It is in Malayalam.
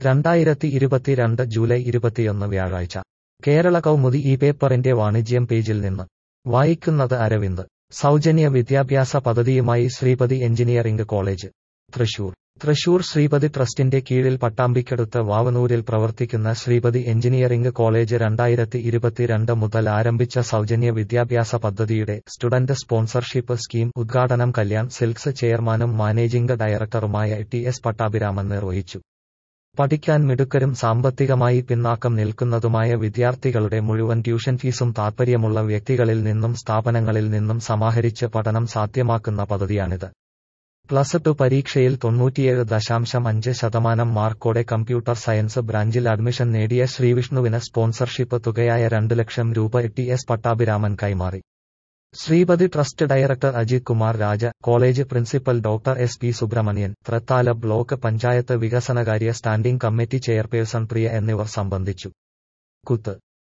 രണ്ടായിരത്തി ഇരുപത്തിരണ്ട് ജൂലൈ ഇരുപത്തിയൊന്ന് വ്യാഴാഴ്ച കേരള കൗമുദി ഈ പേപ്പറിന്റെ വാണിജ്യം പേജിൽ നിന്ന് വായിക്കുന്നത് അരവിന്ദ് സൗജന്യ വിദ്യാഭ്യാസ പദ്ധതിയുമായി ശ്രീപതി എഞ്ചിനീയറിംഗ് കോളേജ് തൃശൂർ തൃശൂർ ശ്രീപതി ട്രസ്റ്റിന്റെ കീഴിൽ പട്ടാമ്പിക്കടുത്ത് വാവനൂരിൽ പ്രവർത്തിക്കുന്ന ശ്രീപതി എഞ്ചിനീയറിംഗ് കോളേജ് രണ്ടായിരത്തി ഇരുപത്തിരണ്ട് മുതൽ ആരംഭിച്ച സൗജന്യ വിദ്യാഭ്യാസ പദ്ധതിയുടെ സ്റ്റുഡന്റ് സ്പോൺസർഷിപ്പ് സ്കീം ഉദ്ഘാടനം കല്യാൺ സിൽക്സ് ചെയർമാനും മാനേജിംഗ് ഡയറക്ടറുമായ ടി എസ് പട്ടാഭിരാമൻ നിർവഹിച്ചു പഠിക്കാൻ മിടുക്കരും സാമ്പത്തികമായി പിന്നാക്കം നിൽക്കുന്നതുമായ വിദ്യാർത്ഥികളുടെ മുഴുവൻ ട്യൂഷൻ ഫീസും താൽപ്പര്യമുള്ള വ്യക്തികളിൽ നിന്നും സ്ഥാപനങ്ങളിൽ നിന്നും സമാഹരിച്ച് പഠനം സാധ്യമാക്കുന്ന പദ്ധതിയാണിത് പ്ലസ് ടു പരീക്ഷയിൽ തൊണ്ണൂറ്റിയേഴ് ദശാംശം അഞ്ച് ശതമാനം മാർക്കോടെ കമ്പ്യൂട്ടർ സയൻസ് ബ്രാഞ്ചിൽ അഡ്മിഷൻ നേടിയ ശ്രീവിഷ്ണുവിന് സ്പോൺസർഷിപ്പ് തുകയായ രണ്ട് ലക്ഷം രൂപ ടി എസ് പട്ടാഭിരാമൻ കൈമാറി Sreepathi trust director Ajith Kumar Raja college principal doctor S P Subramanian Thrithala block panchayat വികസനകാര്യ സ്റ്റാൻഡിംഗ് കമ്മിറ്റി ചെയർപേഴ്സൺ പ്രിയ എന്നിവർ സംബന്ധിച്ചു കുത്ത്